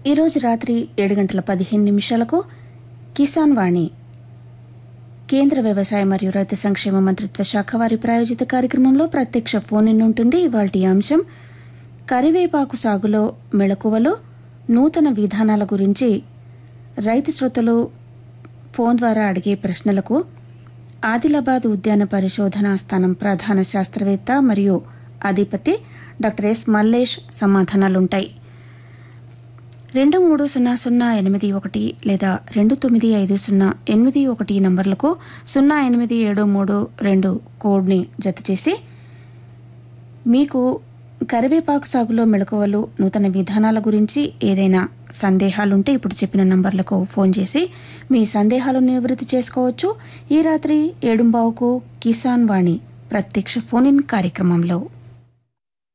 ఈరోజు రాత్రి ఏడు గంటల పదిహేను నిమిషాలకు కిసాన్ వాణి కేంద్ర వ్యవసాయ మరియు రైతు సంక్షేమ మంత్రిత్వ శాఖ వారి ప్రాయోజిత కార్యక్రమంలో ప్రత్యక్ష ఫోన్ ఇన్ ఉంటుంది ఇవాల్టి అంశం కరివేపాకు సాగులో మెళకువలు నూతన విధానాల గురించి రైతు శ్రోతలు ఫోన్ ద్వారా అడిగే ప్రశ్నలకు ఆదిలాబాద్ ఉద్యాన పరిశోధనా స్థానం ప్రధాన శాస్త్రవేత్త మరియు అధిపతి డాక్టర్ ఎస్ మల్లేష్ సమాధానాలుంటాయి రెండు మూడు సున్నా సున్నా ఎనిమిది ఒకటి లేదా రెండు తొమ్మిది ఐదు సున్నా ఎనిమిది ఒకటి నంబర్లకు సున్నా ఎనిమిది ఏడు మూడు రెండు కోడ్ని జతచేసి మీకు కరివేపాకు సాగులో మెళకువలు నూతన విధానాల గురించి ఏదైనా సందేహాలుంటే ఇప్పుడు చెప్పిన నంబర్లకు ఫోన్ చేసి మీ సందేహాలను నివృత్తి చేసుకోవచ్చు ఈ రాత్రి ఏడుంబావుకు కిసాన్ వాణి ప్రత్యక్ష ఫోన్ ఇన్ కార్యక్రమంలో